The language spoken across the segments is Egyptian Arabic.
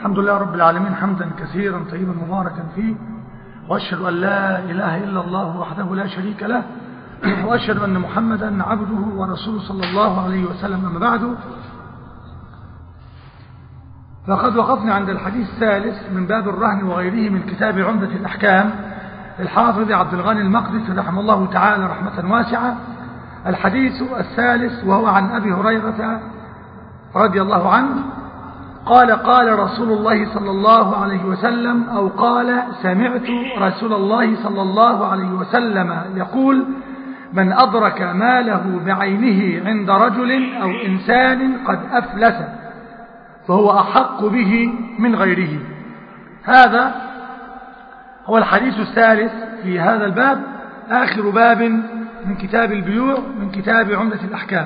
الحمد لله رب العالمين حمدا كثيرا طيبا مباركا فيه وأشهد أن لا إله إلا الله وحده لا شريك له وأشهد أن محمدا عبده ورسوله صلى الله عليه وسلم أما بعد فقد وقفنا عند الحديث الثالث من باب الرهن وغيره من كتاب عمدة الأحكام الحافظ عبد الغني المقدسي رحمه الله تعالى رحمة واسعة الحديث الثالث وهو عن أبي هريرة رضي الله عنه قال قال رسول الله صلى الله عليه وسلم أو قال سمعت رسول الله صلى الله عليه وسلم يقول من أدرك ماله بعينه عند رجل أو إنسان قد أفلس فهو أحق به من غيره هذا هو الحديث الثالث في هذا الباب آخر باب من كتاب البيوع من كتاب عمدة الأحكام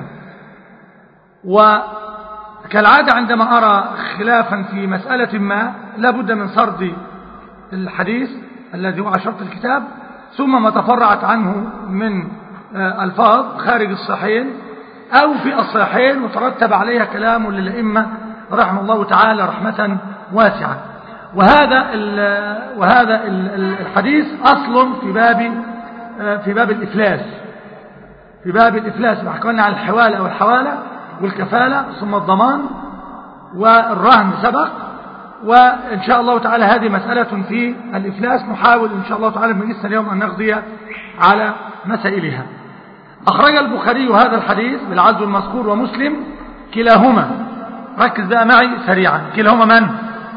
وكالعادة عندما أرى خلافا في مسألة ما لابد من سرد الحديث الذي هو شرط الكتاب ثم ما تفرعت عنه من ألفاظ خارج الصحيحين أو في الصحيحين وترتب عليها كلام للأئمة رحمه الله تعالى رحمة واسعة وهذا ال وهذا ال الحديث أصل في باب في باب الإفلاس في باب الإفلاس حكينا عن الحوالة أو الحوالة والكفالة ثم الضمان والرهن سبق وإن شاء الله تعالى هذه مسألة في الإفلاس نحاول إن شاء الله تعالى بمجلسنا اليوم أن نقضي على مسائلها أخرج البخاري هذا الحديث بالعزو المذكور ومسلم كلاهما ركز بقى معي سريعا كلاهما من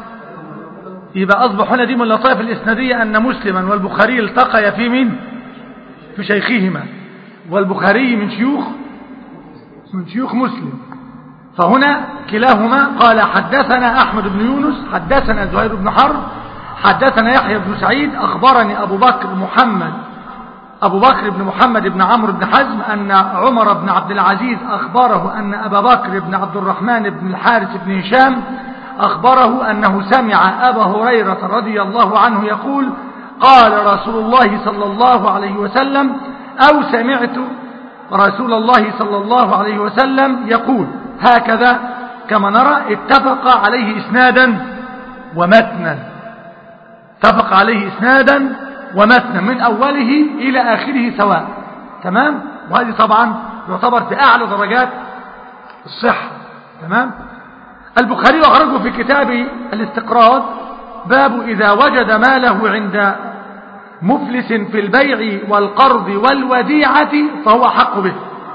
يبقى أصبح هنا دي من اللطائف الإسنادية أن مسلما والبخاري التقيا في من في شيخهما والبخاري من شيوخ من شيوخ مسلم فهنا كلاهما قال حدثنا أحمد بن يونس حدثنا زهير بن حرب حدثنا يحيى بن سعيد أخبرني أبو بكر محمد أبو بكر بن محمد بن عمرو بن حزم أن عمر بن عبد العزيز أخبره أن أبا بكر بن عبد الرحمن بن الحارث بن هشام أخبره أنه سمع أبا هريرة رضي الله عنه يقول قال رسول الله صلى الله عليه وسلم أو سمعت رسول الله صلى الله عليه وسلم يقول هكذا كما نرى اتفق عليه إسنادا ومتنا اتفق عليه إسنادا ومتنا من أوله إلى آخره سواء تمام وهذه طبعا يعتبر في أعلى درجات الصحة تمام البخاري أخرجه في كتاب الاستقراض باب إذا وجد ماله عند مفلس في البيع والقرض والوديعة فهو حق به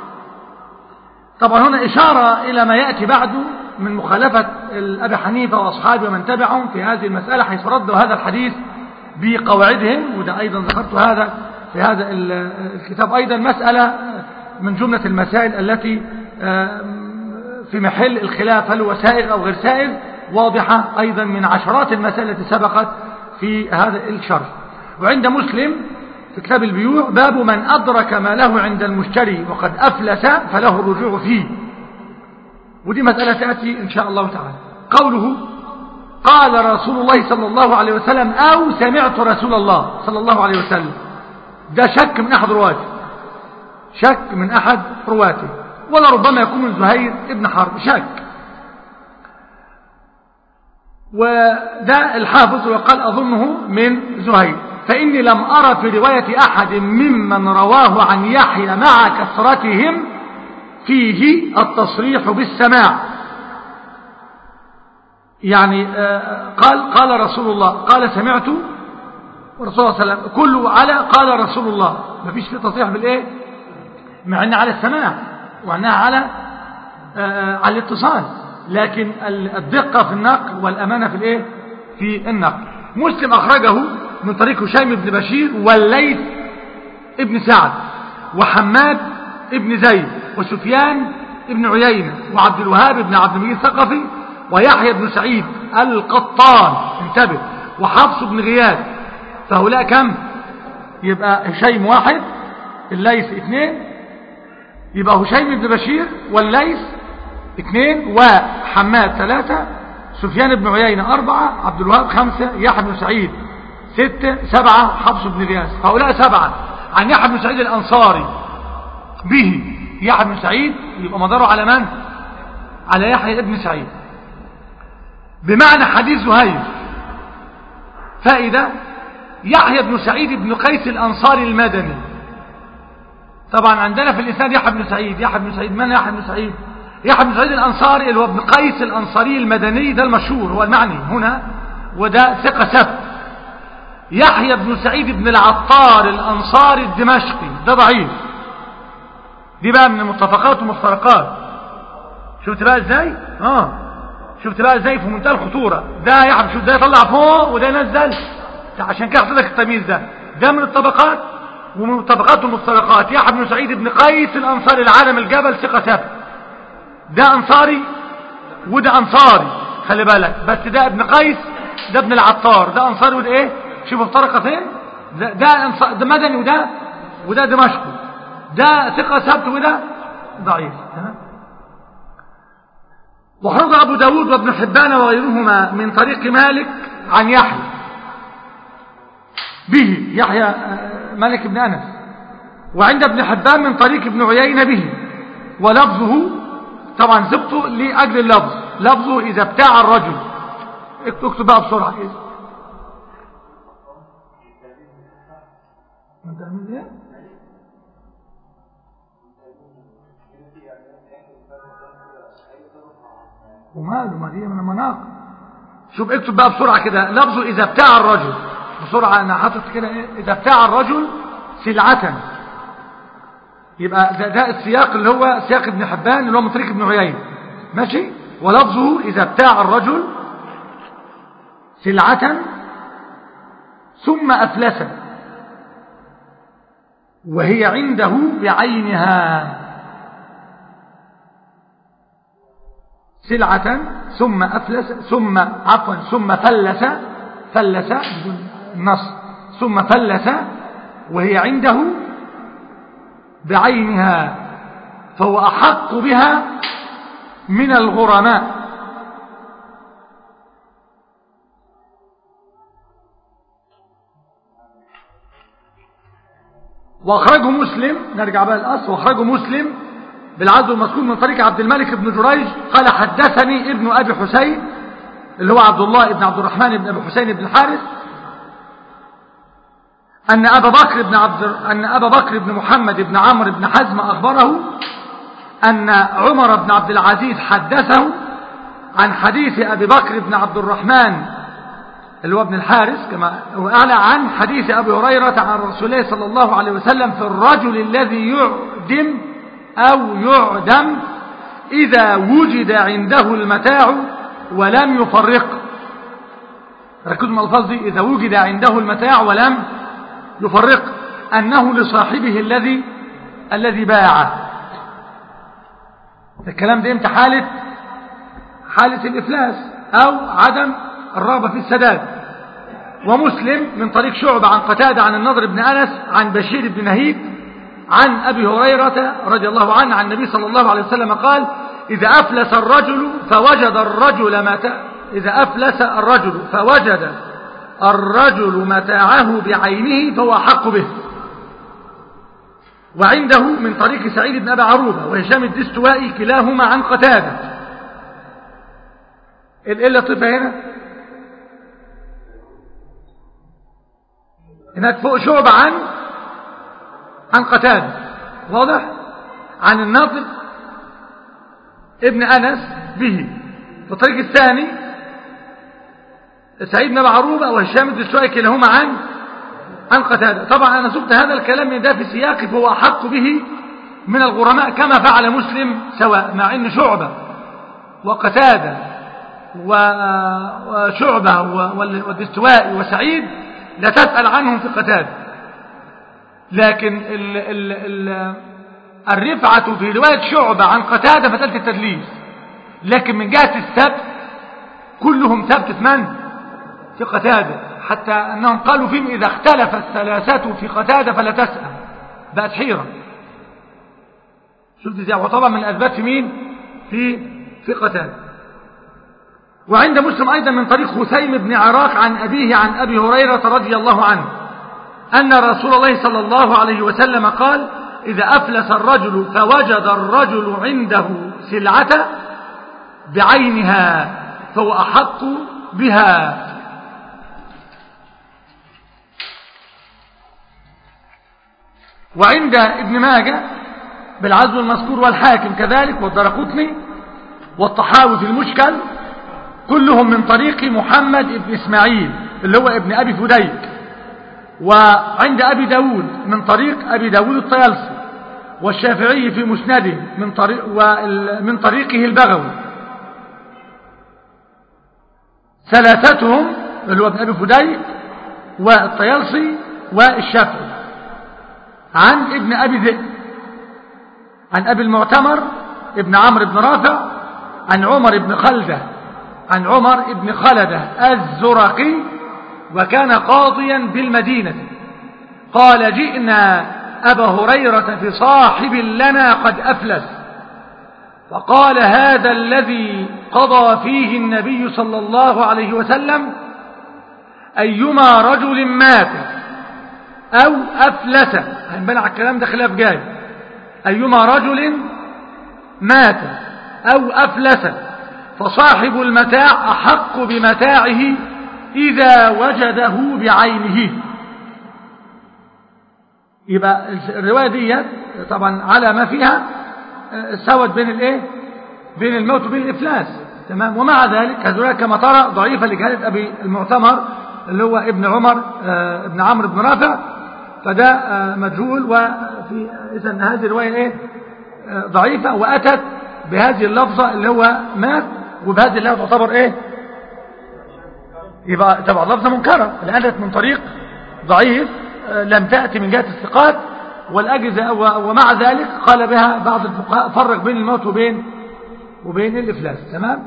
طبعا هنا إشارة إلى ما يأتي بعده من مخالفة أبي حنيفة وأصحابه ومن تبعهم في هذه المسألة حيث ردوا هذا الحديث بقواعدهم وده أيضا ذكرت هذا في هذا الكتاب أيضا مسألة من جملة المسائل التي في محل الخلاف هل هو سائغ أو غير سائغ واضحة أيضا من عشرات المسائل التي سبقت في هذا الشرح وعند مسلم في كتاب البيوع باب من أدرك ما له عند المشتري وقد أفلس فله الرجوع فيه ودي مسألة تأتي إن شاء الله تعالى قوله قال رسول الله صلى الله عليه وسلم أو سمعت رسول الله صلى الله عليه وسلم ده شك من أحد رواته شك من أحد رواته ولا ربما يكون من زهير ابن حرب شك وده الحافظ وقال أظنه من زهير فإني لم أرى في رواية أحد ممن رواه عن يحيى مع كثرتهم فيه التصريح بالسماع يعني قال قال رسول الله قال سمعت ورسول الله صلى الله عليه وسلم كله على قال رسول الله ما فيش فيه تصريح بالايه مع ان على السماع وانها على على الاتصال لكن الدقة في النقل والأمانة في الايه في النقل مسلم أخرجه من طريق هشام بن بشير والليث ابن سعد وحماد ابن زيد وسفيان ابن عيينة وعبد الوهاب بن عبد المجيد الثقفي ويحيى بن سعيد القطان انتبه وحفص بن غياث فهؤلاء كم يبقى هشيم واحد الليث اثنين يبقى هشيم بن بشير والليث اثنين وحماد ثلاثة سفيان بن عيينة أربعة عبد الوهاب خمسة يحيى بن سعيد ستة سبعة حفص بن غياث هؤلاء سبعة عن يحيى بن سعيد الأنصاري به يحيى بن سعيد يبقى مداره على من على يحيى بن سعيد بمعنى حديث زهير فائدة يحيى بن سعيد بن قيس الأنصاري المدني طبعا عندنا في الإسناد يحيى بن سعيد يحيى بن سعيد من يحيى بن سعيد يحيى بن سعيد الأنصاري اللي هو ابن قيس الأنصاري المدني ده المشهور هو المعني هنا وده ثقة سبت يحيى بن سعيد بن العطار الأنصاري الدمشقي ده ضعيف دي بقى من المتفقات والمفترقات شفت بقى ازاي اه شفت بقى ازاي في منتهى الخطورة ده يحب شوف ده يطلع فوق وده ينزل عشان كده حصل لك التمييز ده ده من الطبقات ومن الطبقات والمفترقات يحيى بن سعيد بن قيس الأنصاري العالم الجبل ثقة ثابت ده أنصاري وده أنصاري خلي بالك بس ده ابن قيس ده ابن العطار ده أنصاري وده ايه شوف افترق فين ده ده, أنصار ده مدني وده وده دمشقي ده ثقة ثابت وده ضعيف وحرج أبو داود وابن حبان وغيرهما من طريق مالك عن يحيى به يحيى مالك بن أنس وعند ابن حبان من طريق ابن عيينة به ولفظه طبعا سبته لأجل اللفظ لفظه إذا ابتاع الرجل اكتب بقى بسرعة ايه وماله ما هي من المناقب شوف اكتب بقى بسرعة كده لفظه إذا ابتاع الرجل بسرعة أنا حاطط كده إيه إذا ابتاع الرجل سلعة يبقى ده, ده السياق اللي هو سياق ابن حبان اللي هو من طريق ابن عيين ماشي ولفظه إذا ابتاع الرجل سلعة ثم أفلس وهي عنده بعينها سلعة ثم أفلس ثم عفوا ثم فلس فلس بدون النص ثم فلس وهي عنده بعينها فهو أحق بها من الغرماء واخرجه مسلم نرجع بقى الأصل واخرجه مسلم بالعدل المذكور من طريق عبد الملك بن جريج قال حدثني ابن أبي حسين اللي هو عبد الله بن عبد الرحمن بن أبي حسين بن الحارث أن أبا بكر بن عبد أن أبا بكر بن محمد بن عمرو بن حزم أخبره أن عمر بن عبد العزيز حدثه عن حديث أبي بكر بن عبد الرحمن اللي هو ابن الحارث كما هو أعلى عن حديث أبي هريرة عن رسول الله صلى الله عليه وسلم في الرجل الذي يعدم أو يعدم إذا وجد عنده المتاع ولم يفرق ركزوا من الألفاظ دي إذا وجد عنده المتاع ولم يفرق أنه لصاحبه الذي الذي باعه الكلام ده امتى حالة حالة الإفلاس أو عدم الرغبة في السداد ومسلم من طريق شعبة عن قتادة عن النضر بن أنس عن بشير بن نهيب عن أبي هريرة رضي الله عنه عن النبي صلى الله عليه وسلم قال إذا أفلس الرجل فوجد الرجل متاع إذا أفلس الرجل فوجد الرجل متاعه بعينه فهو أحق به وعنده من طريق سعيد بن أبي عروبة وهشام الدستوائي كلاهما عن قتادة ايه اللطيفة هنا هناك فوق شعب عن عن قتادة واضح عن الناطق ابن أنس به في الطريق الثاني سعيد بن عروبة وهشام الدستوائي كلاهما عن عن قتادة طبعا أنا سبت هذا الكلام من ده في سياق فهو أحق به من الغرماء كما فعل مسلم سواء مع أن شعبة وقتادة وشعبة والدستوائي وسعيد لا تسأل عنهم في قتادة لكن ال ال ال الرفعة في رواية شعبة عن قتادة مسألة التدليس لكن من جهة السبت كلهم ثبت من في قتادة حتى أنهم قالوا فيهم إذا اختلف الثلاثة في قتادة فلا تسأل بقت حيرة شفت ازاي وطبعا من الأثبات في مين في في قتادة وعند مسلم أيضا من طريق خثيم بن عراق عن أبيه عن أبي هريرة رضي الله عنه أن رسول الله صلى الله عليه وسلم قال إذا أفلس الرجل فوجد الرجل عنده سلعة بعينها فهو أحق بها وعند ابن ماجه بالعزو المذكور والحاكم كذلك والدرقطني والطحاوي في المشكل كلهم من طريق محمد بن إسماعيل اللي هو ابن أبي فديك وعند أبي داود من طريق أبي داود الطيالسي والشافعي في مسنده من طريق ومن طريقه البغوي ثلاثتهم اللي هو ابن أبي فديك والطيالسي والشافعي عن ابن أبي ذئب عن أبي المعتمر ابن عمرو بن رافع عن عمر بن خلدة عن عمر بن خلدة الزرقي وكان قاضيا بالمدينة قال جئنا أبا هريرة في صاحب لنا قد أفلس فقال هذا الذي قضى فيه النبي صلى الله عليه وسلم أيما رجل مات أو أفلس هنبنى على الكلام ده خلاف جاي أيما رجل مات أو أفلس فصاحب المتاع أحق بمتاعه إذا وجده بعينه يبقى الرواية دي طبعا على ما فيها سوت بين الايه بين الموت وبين الإفلاس تمام ومع ذلك هذولا كما ترى ضعيفة لجهالة أبي المعتمر اللي هو ابن عمر ابن عمرو بن رافع فده مجهول وفي إذا هذه الرواية ايه ضعيفة وأتت بهذه اللفظة اللي هو مات وبهذه اللفظة تعتبر ايه يبقى طبعا لفظة منكرة لأنت من طريق ضعيف لم تأتي من جهة الثقات والأجزاء ومع ذلك قال بها بعض الفقهاء فرق بين الموت وبين وبين الإفلاس تمام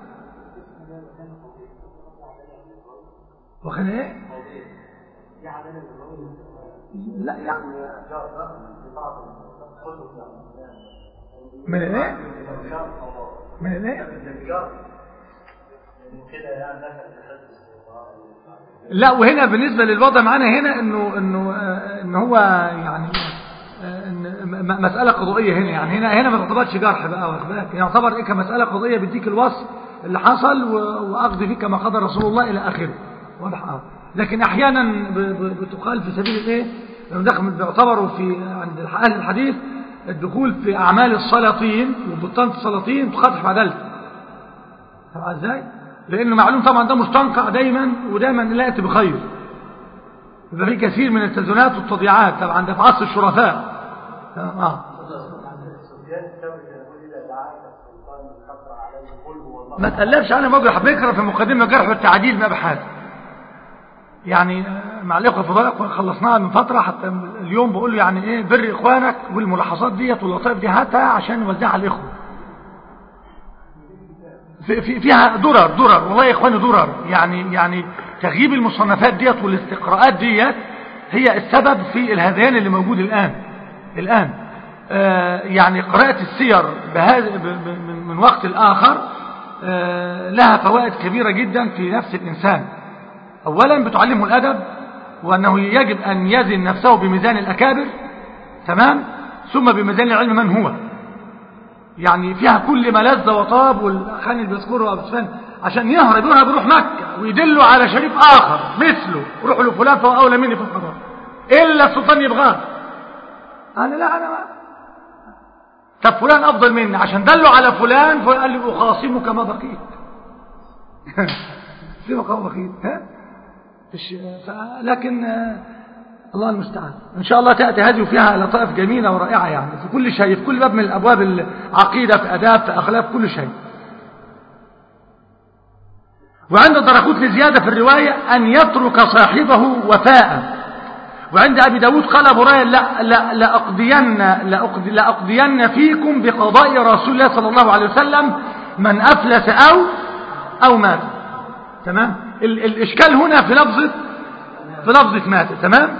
وكان ايه لا يعني من الايه من الايه لا وهنا بالنسبة للوضع معانا هنا انه انه ان هو يعني إن مسألة قضائية هنا يعني هنا هنا ما تعتبرش جرح بقى واخد بالك يعتبر ايه كمسألة قضائية بيديك الوصف اللي حصل واخذ فيه كما قدر رسول الله الى اخره واضح اه لكن احيانا بتقال في سبيل الايه دخل بيعتبروا في عند اهل الحديث الدخول في اعمال السلاطين وبطانه السلاطين تخاطف عدالته طبعا ازاي لانه معلوم طبعا ده مستنقع دايما ودايما لا ياتي بخير يبقى في كثير من التزوينات والتضييعات طبعا ده في عصر الشرفاء اه ما تقلبش انا بجرح بكره في مقدمه جرح والتعديل مبحث يعني مع الاخوه الفضلاء خلصناها من فتره حتى اليوم بقول له يعني ايه بر اخوانك والملاحظات ديت واللطائف دي هاتها عشان نوزعها على الاخوه في في فيها درر درر والله يا اخواني درر يعني يعني تغييب المصنفات ديت والاستقراءات ديت هي السبب في الهذيان اللي موجود الان الان آه يعني قراءه السير بهذا من, من وقت لاخر آه لها فوائد كبيره جدا في نفس الانسان اولا بتعلمه الادب وانه يجب ان يزن نفسه بميزان الاكابر تمام ثم بميزان العلم من هو يعني فيها كل ما لذ وطاب والخان اللي بيذكره ابو سفيان عشان يهرب يهرب يروح مكه ويدله على شريف اخر مثله روح له فلان فهو اولى مني في القضاء الا السلطان يبغاه انا لا انا ما طب فلان افضل مني عشان دله على فلان فقال لي اخاصمك ما بقيت سيبك كما بقيت ها لكن الله المستعان إن شاء الله تأتي هذه فيها لطائف جميلة ورائعة يعني في كل شيء في كل باب من الأبواب العقيدة في أداب في أخلاق كل شيء وعند درقوت زيادة في الرواية أن يترك صاحبه وفاء وعند أبي داود قال أبو هريرة لا لا لأقضين لأقضي لأقضين فيكم بقضاء رسول الله صلى الله عليه وسلم من أفلس أو أو مات تمام ال الإشكال هنا في لفظة في لفظة مات تمام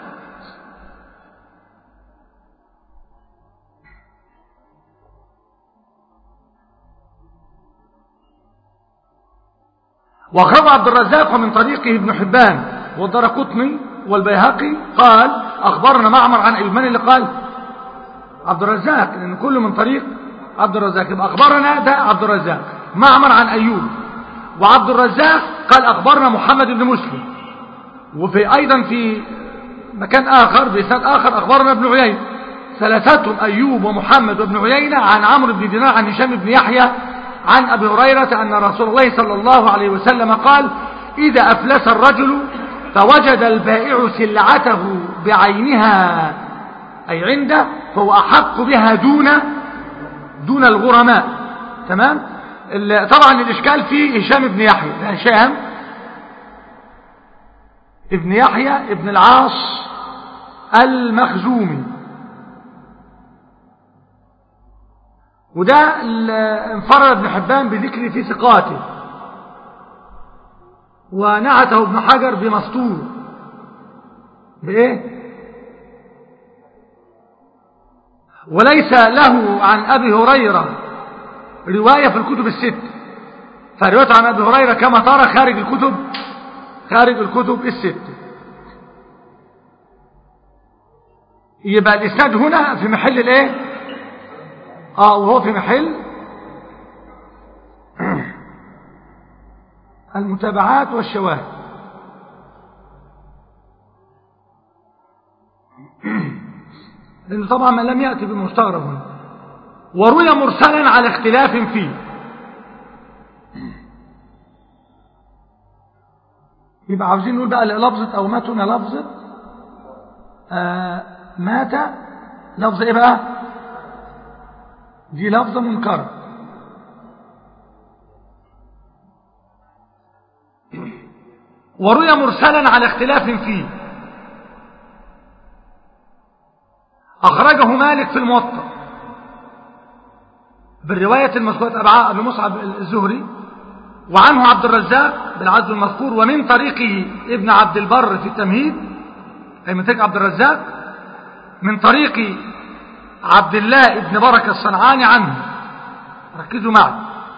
وأخرج عبد الرزاق ومن طريقه ابن حبان والدرقطني والبيهقي قال أخبرنا معمر عن أيوب من اللي قال عبد الرزاق لأن كله من طريق عبد الرزاق يبقى أخبرنا ده عبد الرزاق معمر عن أيوب وعبد الرزاق قال أخبرنا محمد بن مسلم وفي أيضا في مكان آخر بإسناد آخر أخبرنا ابن عيينة ثلاثتهم أيوب ومحمد وابن عيينة عن عمرو بن دينار عن هشام بن يحيى عن أبي هريرة أن رسول الله صلى الله عليه وسلم قال إذا أفلس الرجل فوجد البائع سلعته بعينها أي عنده فهو أحق بها دون دون الغرماء تمام طبعا الإشكال فيه هشام بن يحيى هشام ابن يحيى ابن العاص المخزومي وده انفرد ابن حبان بذكر في ثقاته ونعته ابن حجر بمسطور بايه وليس له عن ابي هريره روايه في الكتب الست فروايته عن ابي هريره كما ترى خارج الكتب خارج الكتب الست يبقى الاسناد هنا في محل الايه اه وهو في محل المتابعات والشواهد لأنه طبعا ما لم يأتي بمستغرب هنا وروي مرسلا على اختلاف فيه يبقى عاوزين نقول بقى لفظة أو ماتنا لفظة آه مات لفظة إيه بقى دي لفظة منكرة وروي مرسلا على اختلاف فيه أخرجه مالك في الموطأ بالرواية المذكورة أبعاء أبي مصعب الزهري وعنه عبد الرزاق بالعدل المذكور ومن طريقه ابن عبد البر في التمهيد أي من طريق عبد الرزاق من طريق عبد الله ابن بركة الصنعاني عنه ركزوا معي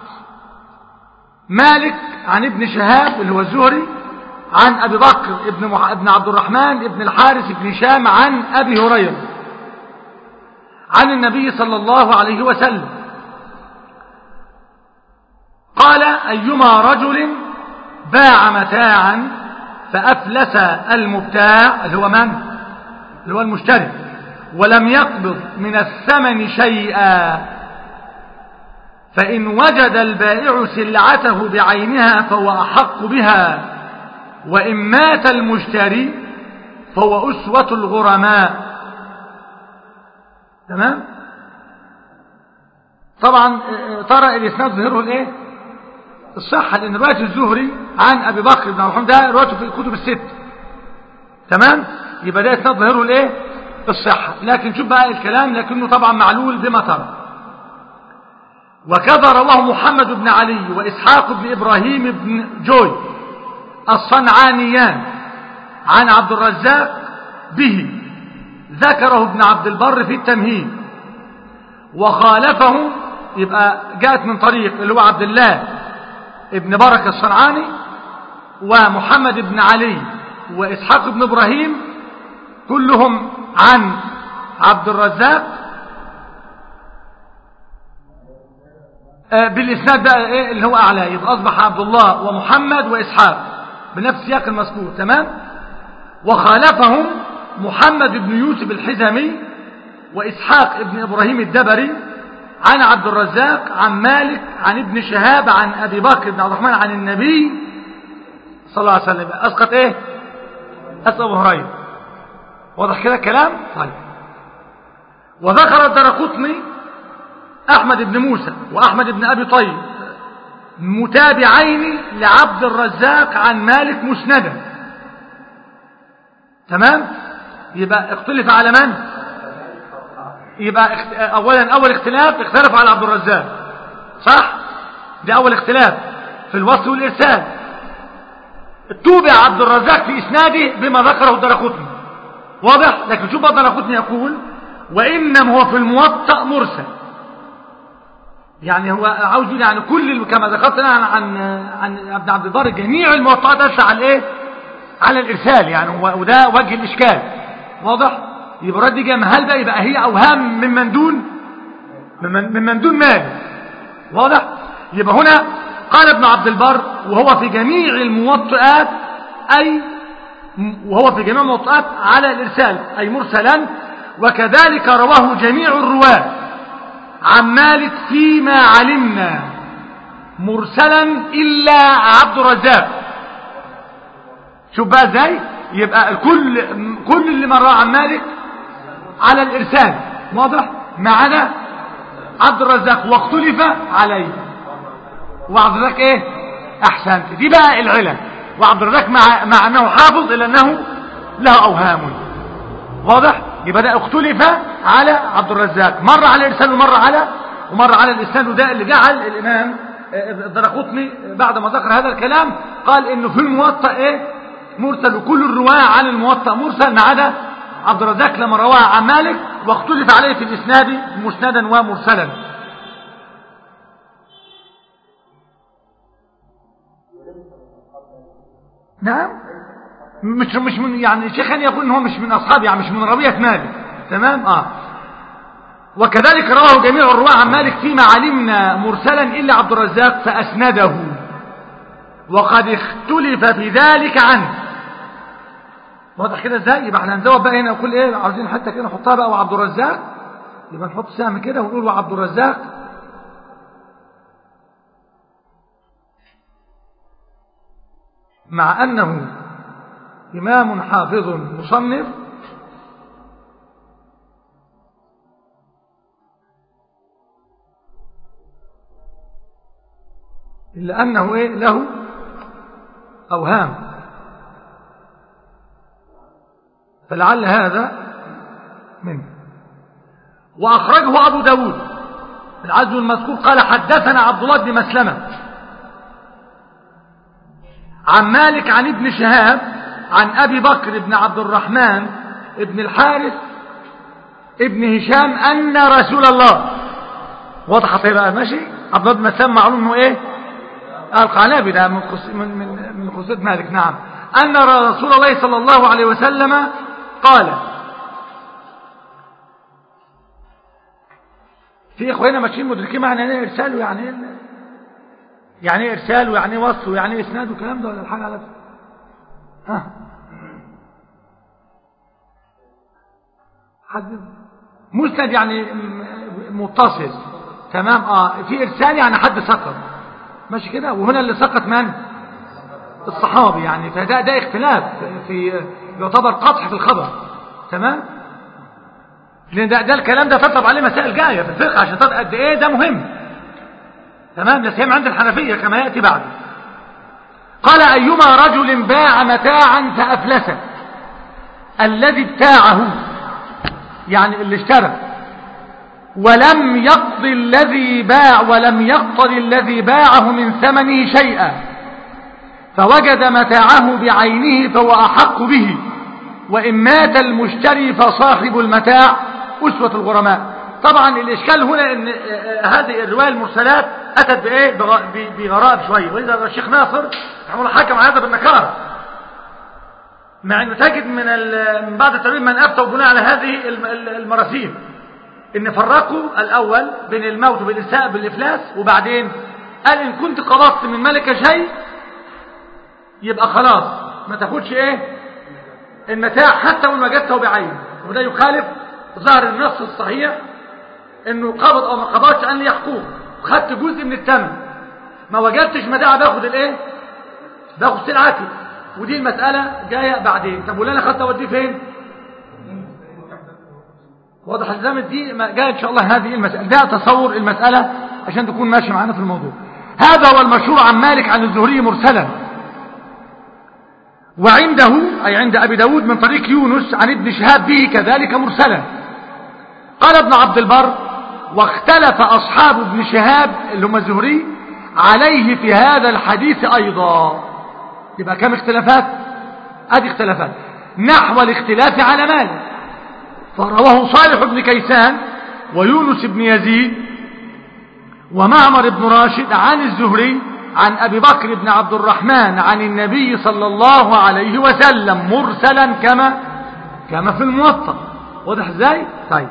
مالك عن ابن شهاب اللي هو الزهري عن أبي بكر ابن, مح... ابن عبد الرحمن ابن الحارث بن هشام عن أبي هريرة عن النبي صلى الله عليه وسلم قال أيما رجل باع متاعا فأفلس المبتاع اللي هو من؟ اللي هو المشتري ولم يقبض من الثمن شيئا فإن وجد البائع سلعته بعينها فهو أحق بها وإن مات المشتري فهو أسوة الغرماء تمام طبعا ترى الإسناد ظهره الايه الصحة لأن رواية الزهري عن أبي بكر بن الرحمن ده روايته في الكتب الست تمام يبقى ده إسناد ظهره الايه الصحة لكن شوف بقى الكلام لكنه طبعا معلول بما ترى وكذا رواه محمد بن علي وإسحاق بن إبراهيم بن جوي الصنعانيان عن عبد الرزاق به ذكره ابن عبد البر في التمهيد وخالفه يبقى جاءت من طريق اللي هو عبد الله ابن بركة الصنعاني ومحمد بن علي وإسحاق بن إبراهيم كلهم عن عبد الرزاق بالإسناد بقى إيه اللي هو أعلى يبقى أصبح عبد الله ومحمد وإسحاق بنفس سياق المذكور تمام وخالفهم محمد بن يوسف الحزمي وإسحاق بن إبراهيم الدبري عن عبد الرزاق عن مالك عن ابن شهاب عن أبي بكر بن عبد الرحمن عن النبي صلى الله عليه وسلم أسقط إيه أسقط أبو هريرة واضح كده الكلام طيب وذكر الدرقطني أحمد بن موسى وأحمد بن أبي طيب متابعين لعبد الرزاق عن مالك مسندا تمام يبقى اختلف على من يبقى اخت... اولا اول اختلاف اختلف على عبد الرزاق صح ده اول اختلاف في الوصل والارسال توبع عبد الرزاق في اسناده بما ذكره الدرقطني واضح لكن شوف بقى الدرقطني يقول وانما هو في الموطأ مرسل يعني هو عاوز يقول يعني كل كما ذكرت انا عن عن عن ابن عبد البر جميع الموطئات دل على الايه على الارسال يعني وده وجه الاشكال واضح يبقى رد جام هل بقى يبقى هي اوهام ممن دون ممن دون مال واضح يبقى هنا قال ابن عبد البر وهو في جميع الموطئات أي وهو في جميع الموطئات على الإرسال أي مرسلا وكذلك رواه جميع الرواة عن مالك فيما علمنا مرسلا إلا عبد الرزاق شوف بقى ازاي يبقى الكل كل اللي مر عن مالك على الإرسال واضح ما عدا عبد الرزاق واختلف عليه وعبد الرزاق ايه احسنت دي بقى العلة وعبد الرزاق مع, مع انه حافظ الا انه له اوهام واضح يبقى ده اختلف على عبد الرزاق مر على الارسال ومر على ومر على الاسناد وده اللي جعل الامام الدرقطني بعد ما ذكر هذا الكلام قال انه في الموطأ ايه مرسل وكل الرواه عن الموطأ مرسل ما عدا عبد الرزاق لما رواه عن مالك واختلف عليه في الاسناد مسندا ومرسلا نعم مش مش من يعني شيخان يقول ان هو مش من اصحاب يعني مش من رويه مالك تمام اه وكذلك رواه جميع الرواه عن مالك فيما علمنا مرسلا الا عبد الرزاق فاسنده وقد اختلف في ذلك عنه واضح كده ازاي يبقى احنا هنزود بقى هنا نقول ايه عاوزين حتى كده نحطها بقى وعبد الرزاق يبقى نحط سهم كده ونقول وعبد الرزاق مع انه امام حافظ مصنف الا انه ايه له اوهام فلعل هذا منه وأخرجه أبو داود العزو المذكور قال حدثنا عبد الله بن مسلمة عن مالك عن ابن شهاب عن أبي بكر بن عبد الرحمن ابن الحارث ابن هشام أن رسول الله وضحت بقى ماشي عبد الله بن مسلمة معلوم انه ايه القعنابي ده من من من, من خصوصية مالك نعم أن رسول الله صلى الله عليه وسلم قال في اخواننا ماشيين مدركين معنى ايه ارسال ويعني ايه يعني ايه ارسال ويعني ايه وصف ويعني ايه اسناد والكلام ده ولا الحاجه على ها حد مسند يعني متصل تمام اه في ارسال يعني حد سقط ماشي كده وهنا اللي سقط من الصحابي يعني فده ده اختلاف في يعتبر قطع في الخبر تمام لان ده, ده الكلام ده تطلب عليه مسائل جايه في الفقه عشان تطلب قد ايه ده مهم تمام لا سيما عند الحنفيه كما ياتي بعد قال ايما رجل باع متاعا فافلسه الذي ابتاعه يعني اللي اشترى ولم يقضي الذي باع ولم يقضي الذي باعه من ثمنه شيئا فوجد متاعه بعينه فهو أحق به وإن مات المشتري فصاحب المتاع أسوة الغرماء طبعا الإشكال هنا أن هذه الرواية المرسلات أتت بإيه بغرائب شوية وإذا الشيخ ناصر رحمه الله حكم هذا بالنكارة مع أنه تجد من من بعد التربية من أفتوا بناء على هذه المراسيم ان فرقوا الأول بين الموت وبالإساءة بالإفلاس وبعدين قال إن كنت قبضت من ملك شيء يبقى خلاص ما تاخدش ايه المتاع حتى وان وجدته بعين وده يخالف ظهر النص الصحيح انه قبض او ما قبضش ان يحكوه خدت جزء من الثمن ما وجدتش متاع باخد الايه باخد سلعتي ودي المسألة جاية بعدين طب واللي انا خدت اوديه فين واضح الزمن دي جاية ان شاء الله هذه المسألة ده تصور المسألة عشان تكون ماشي معانا في الموضوع هذا هو المشهور عن مالك عن الزهري مرسلا وعنده أي عند أبي داود من طريق يونس عن ابن شهاب به كذلك مرسلا قال ابن عبد البر واختلف أصحاب ابن شهاب اللي هم الزهري عليه في هذا الحديث أيضا يبقى كم اختلافات ادي اختلافات نحو الاختلاف على مالك فرواه صالح بن كيسان ويونس بن يزيد ومعمر بن راشد عن الزهري عن أبي بكر بن عبد الرحمن عن النبي صلى الله عليه وسلم مرسلا كما كما في الموطأ واضح ازاي طيب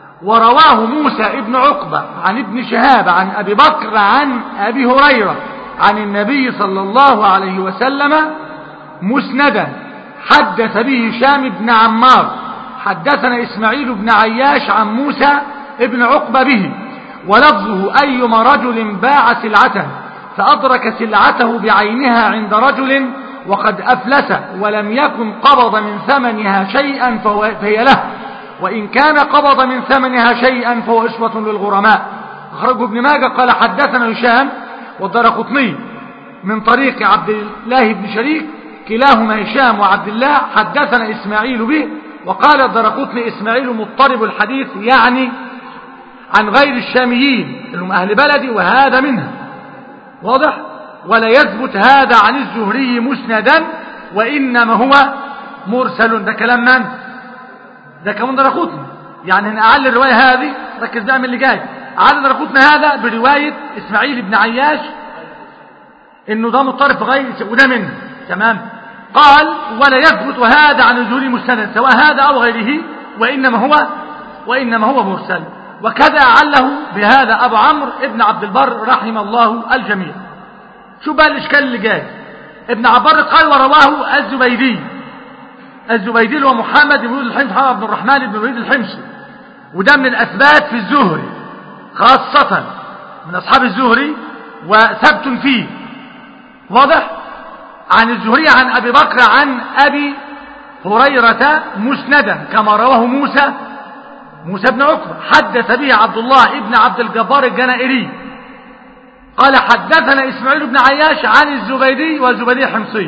ورواه موسى ابن عقبة عن ابن شهاب عن أبي بكر عن أبي هريرة عن النبي صلى الله عليه وسلم مسندا حدث به هشام بن عمار حدثنا إسماعيل بن عياش عن موسى ابن عقبة به ولفظه أيما رجل باع سلعته فأدرك سلعته بعينها عند رجل وقد أفلس ولم يكن قبض من ثمنها شيئا فهي له وإن كان قبض من ثمنها شيئا فهو إسوة للغرماء أخرجه ابن ماجه قال حدثنا هشام والدرقطني من طريق عبد الله بن شريك كلاهما هشام وعبد الله حدثنا إسماعيل به وقال الدرقطني إسماعيل مضطرب الحديث يعني عن غير الشاميين انهم أهل بلدي وهذا منها واضح ولا يثبت هذا عن الزهري مسندا وإنما هو مرسل ده كلام من ده كمان درقطني يعني هنا أعلى الرواية هذه ركز بقى من اللي جاي أعلى درقطني هذا برواية إسماعيل بن عياش إنه ده مضطرب غير وده منه تمام قال ولا يثبت هذا عن الزهري مسندا سواء هذا أو غيره وإنما هو وإنما هو مرسل وكذا أعله بهذا أبو عمرو ابن عبد البر رحم الله الجميع شو بقى الإشكال اللي جاي ابن عبد البر قال ورواه الزبيدي الزبيدي هو محمد بن وليد الحمصي محمد بن الرحمن بن وليد الحمصي وده من الأثبات في الزهري خاصة من أصحاب الزهري وثبت فيه واضح عن الزهري عن أبي بكر عن أبي هريرة مسندا كما رواه موسى موسى بن عقبة حدث به عبد الله ابن عبد الجبار الجنائري قال حدثنا إسماعيل بن عياش عن الزبيدي والزبيدي الحمصي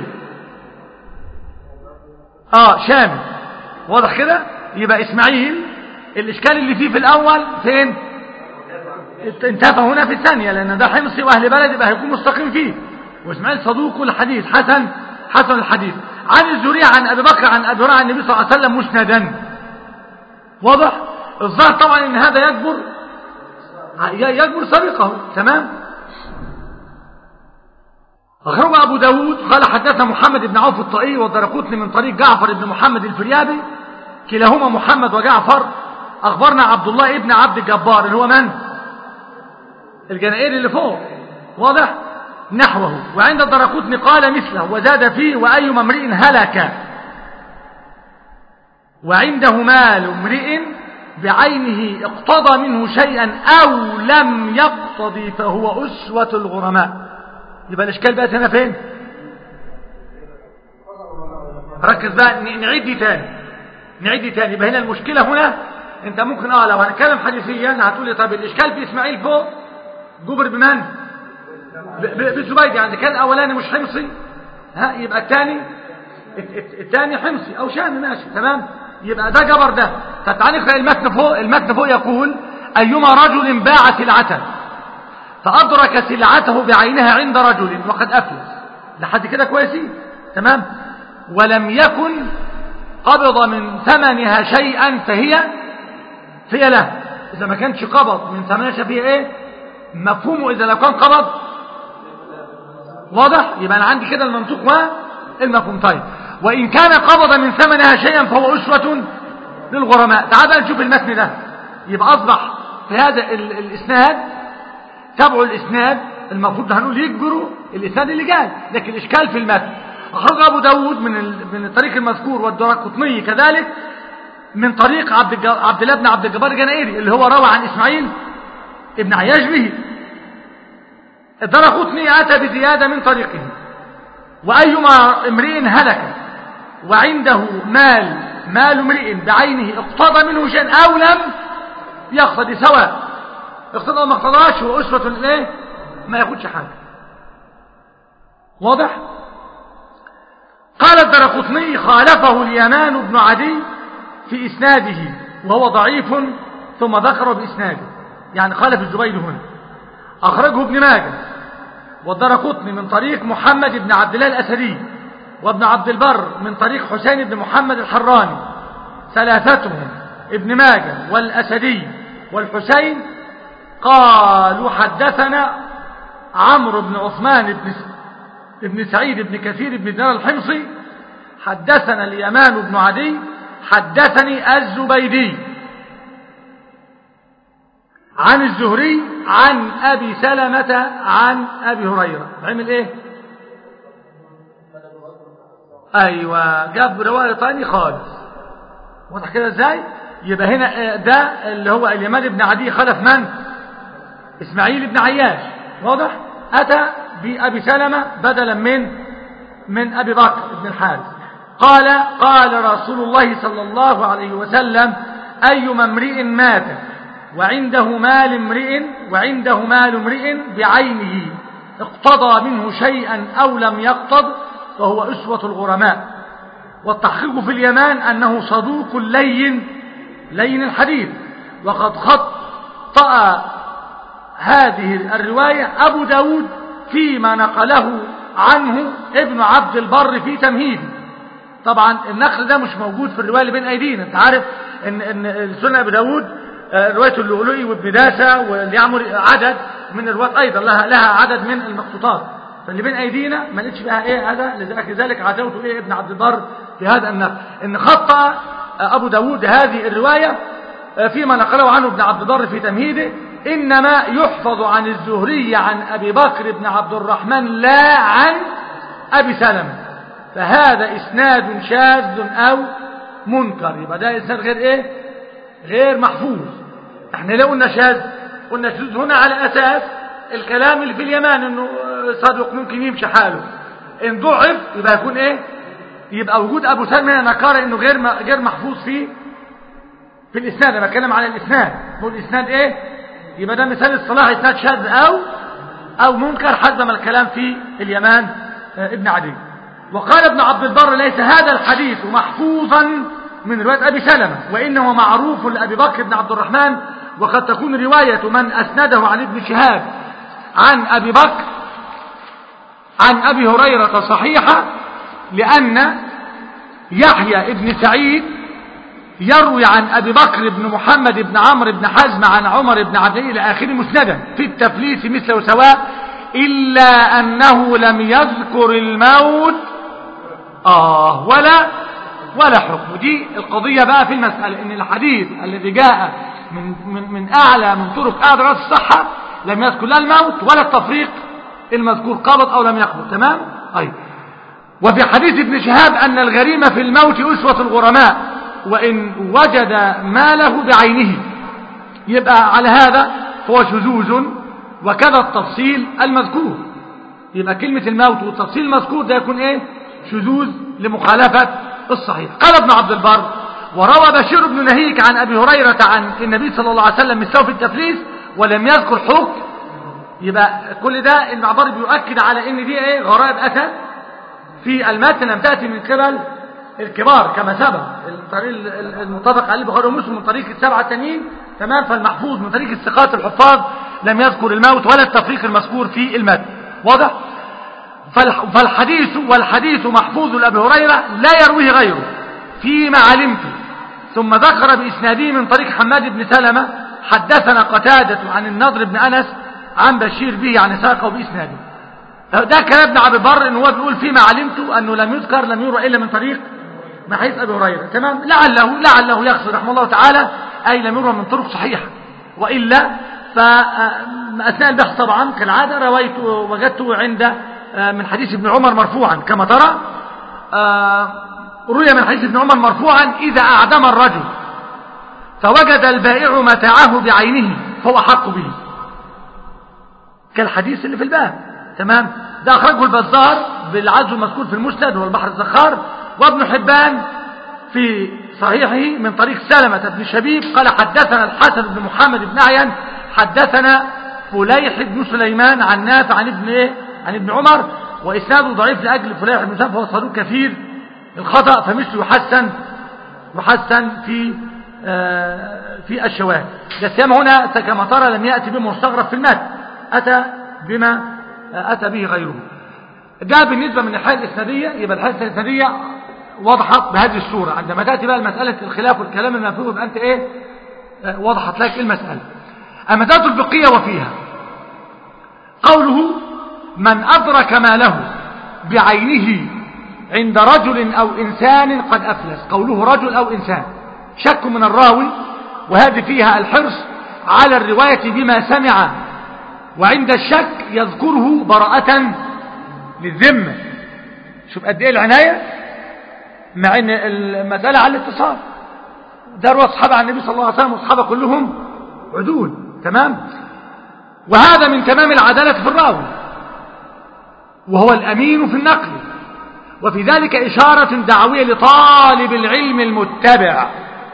اه شامي واضح كده يبقى إسماعيل الإشكال اللي فيه في الأول فين انتفى هنا في الثانية لأن ده حمصي وأهل بلد يبقى هيكون مستقيم فيه وإسماعيل صدوق الحديث حسن حسن الحديث عن الزهري عن أبي بكر عن أبي هريرة عن النبي صلى الله عليه وسلم مسندا واضح الظاهر طبعا ان هذا يجبر يجبر سابقه تمام أخرج أبو داود قال حدثنا محمد بن عوف الطائي والدرقوتني من طريق جعفر بن محمد الفريابي كلاهما محمد وجعفر أخبرنا عبد الله ابن عبد الجبار اللي هو من الجنائر اللي فوق واضح نحوه وعند الدرقوتني قال مثله وزاد فيه وأيما امرئ هلك وعنده مال امرئ بعينه اقتضى منه شيئا أو لم يقتضي فهو أسوة الغرماء يبقى الإشكال بقى هنا فين ركز بقى نعيد دي تاني نعيد دي تاني يبقى هنا المشكلة هنا انت ممكن اه لو هنتكلم حديثيا هتقول لي طب الإشكال في إسماعيل فوق جبر بمن بزبيد يعني كان الأولاني مش حمصي ها يبقى الثاني الثاني حمصي أو شامي ماشي تمام يبقى ده جبر ده فتعال نقرأ المتن فوق المتن فوق يقول أيما رجل باع سلعته فأدرك سلعته بعينها عند رجل وقد أفلس لحد كده كويسين تمام ولم يكن قبض من ثمنها شيئا فهي فهي له إذا ما كانش قبض من ثمنها فهي إيه مفهومه إذا لو كان قبض واضح يبقى أنا عندي كده المنطوق والمفهوم طيب وإن كان قبض من ثمنها شيئا فهو أسوة للغرماء تعال بقى نشوف المتن ده يبقى أصبح في هذا ال الإسناد تبعوا الإسناد المفروض هنقول يجبروا الإسناد اللي جاي لكن الإشكال في المتن أخرج أبو داود من من الطريق المذكور والدرقطني كذلك من طريق عبد عبد الله بن عبد الجبار الجنائري اللي هو روى عن إسماعيل ابن عياش به الدرقطني أتى بزيادة من طريقه وأيما امرئ هلك وعنده مال مال امرئ بعينه اقتضى منه شيئا أو لم يقتضي سواء اقتضى ما اقتضاش هو أسرة الايه ما ياخدش حاجة واضح قال الدرقطني خالفه اليمان بن عدي في إسناده وهو ضعيف ثم ذكره بإسناده يعني خالف الزبيد هنا أخرجه ابن ماجه والدرقطني من طريق محمد بن عبد الله الأسدي وابن عبد البر من طريق حسين بن محمد الحراني ثلاثتهم ابن ماجه والأسدي والحسين قالوا حدثنا عمرو بن عثمان بن ابن سعيد بن كثير بن دينار الحمصي حدثنا اليمان بن عدي حدثني الزبيدي عن الزهري عن أبي سلمة عن أبي هريرة عمل إيه أيوة جاب رواية تاني خالص واضح كده إزاي يبقى هنا ده اللي هو اليمان بن عدي خلف من إسماعيل بن عياش واضح أتى بأبي سلمة بدلا من من أبي بكر بن الحارث قال قال رسول الله صلى الله عليه وسلم أيما امرئ مات وعنده مال امرئ وعنده مال امرئ بعينه اقتضى منه شيئا أو لم يقتض فهو أسوة الغرماء والتحقيق في اليمان أنه صدوق لين لين الحديث وقد خطأ هذه الرواية أبو داود فيما نقله عنه ابن عبد البر في تمهيده طبعا النقل ده مش موجود في الرواية اللي بين أيدينا انت عارف ان, إن السنة أبو داود رواية اللؤلؤي وابن داسة واليعمر عدد من الروايات أيضا لها, لها عدد من المخطوطات فاللي بين أيدينا ما لقيتش بقى إيه هذا لذلك لذلك عدوت إيه ابن عبد البر في هذا النقل إن خطأ أبو داود هذه الرواية فيما نقله عنه ابن عبد البر في تمهيده إنما يحفظ عن الزهري عن أبي بكر بن عبد الرحمن لا عن أبي سلمة فهذا إسناد شاذ أو منكر يبقى ده إسناد غير إيه غير محفوظ احنا ليه قلنا شاذ قلنا شاذ هنا على أساس الكلام اللي في اليمان انه صدق ممكن يمشي حاله ان ضعف يبقى يكون ايه يبقى وجود ابو سلمة هنا نكار انه غير غير محفوظ في في الاسناد انا بتكلم على الاسناد هو الاسناد ايه يبقى ده مثال الصلاح اسناد شاذ او او منكر حسب ما الكلام في اليمان ابن عدي وقال ابن عبد البر ليس هذا الحديث محفوظا من رواية أبي سلمة وإنه معروف لأبي بكر بن عبد الرحمن وقد تكون رواية من أسنده عن ابن شهاب عن أبي بكر عن أبي هريرة صحيحة لأن يحيى ابن سعيد يروي عن أبي بكر بن محمد بن عمرو بن حزم عن عمر بن عبد إلى آخره مسندا في التفليس مثله سواء إلا أنه لم يذكر الموت آه ولا ولا حكم دي القضية بقى في المسألة إن الحديث الذي جاء من, من, من أعلى من طرق أعلى رأس الصحة لم يذكر لا الموت ولا التفريق المذكور قبض أو لم يقبض تمام أي وفي حديث ابن شهاب أن الغريم في الموت أسوة الغرماء وإن وجد ماله بعينه يبقى على هذا فهو شذوذ وكذا التفصيل المذكور يبقى كلمة الموت والتفصيل المذكور ده يكون ايه شذوذ لمخالفة الصحيح قال ابن عبد البر وروى بشير بن نهيك عن أبي هريرة عن النبي صلى الله عليه وسلم مثله في التفليس ولم يذكر حكم يبقى كل ده ابن عبد البر بيؤكد على ان دي ايه غرائب أتى في المتن لم تأتي من قبل الكبار كما سبق الطريق المتفق عليه البخاري ومسلم من طريق السبعة التانيين تمام فالمحفوظ من طريق الثقات الحفاظ لم يذكر الموت ولا التفريق المذكور في المتن واضح فالحديث والحديث محفوظ لأبي هريرة لا يرويه غيره فيما علمت ثم ذكر بإسناده من طريق حماد بن سلمة حدثنا قتادة عن النضر بن أنس عن بشير به عن ساقه بإسناده ده كلام ابن عبد البر ان هو بيقول فيما علمت انه لم يذكر لم يروى الا من طريق من حديث ابي هريره تمام لعله لعله يقصد رحمه الله تعالى اي لم يروى من طرق صحيحه والا فاثناء البحث طبعا كالعاده رويت وجدته عند من حديث ابن عمر مرفوعا كما ترى روي من حديث ابن عمر مرفوعا اذا اعدم الرجل فوجد البائع متاعه بعينه فهو احق به كالحديث اللي في الباب تمام ده أخرجه البزار بالعزو المذكور في المسند هو البحر الزخار وابن حبان في صحيحه من طريق سلمة بن شبيب قال حدثنا الحسن بن محمد بن عيان حدثنا فليح بن سليمان عن نافع عن ابن ايه عن ابن عمر وإسناده ضعيف لأجل فليح بن سليمان فهو صدوق كثير الخطأ فمثله يحسن يحسن في آه في الشواهد السيام هنا كما ترى لم يأتي بمستغرب في المات أتى بما أتى به غيره ده بالنسبة من الحالة الإسنادية يبقى الحالة الإسنادية وضحت بهذه الصورة عندما تأتي بقى المسألة الخلاف والكلام المفهوم يبقى أنت إيه وضحت لك المسألة أما ذات البقية وفيها قوله من أدرك ما له بعينه عند رجل أو إنسان قد أفلس قوله رجل أو إنسان شك من الراوي وهذه فيها الحرص على الرواية بما سمع وعند الشك يذكره براءة للذمة شوف قد ايه العناية مع ان المسألة على الاتصال داروا أصحاب عن النبي صلى الله عليه وسلم واصحابه كلهم عدول تمام وهذا من تمام العدالة في الراوي وهو الأمين في النقل وفي ذلك إشارة دعوية لطالب العلم المتبع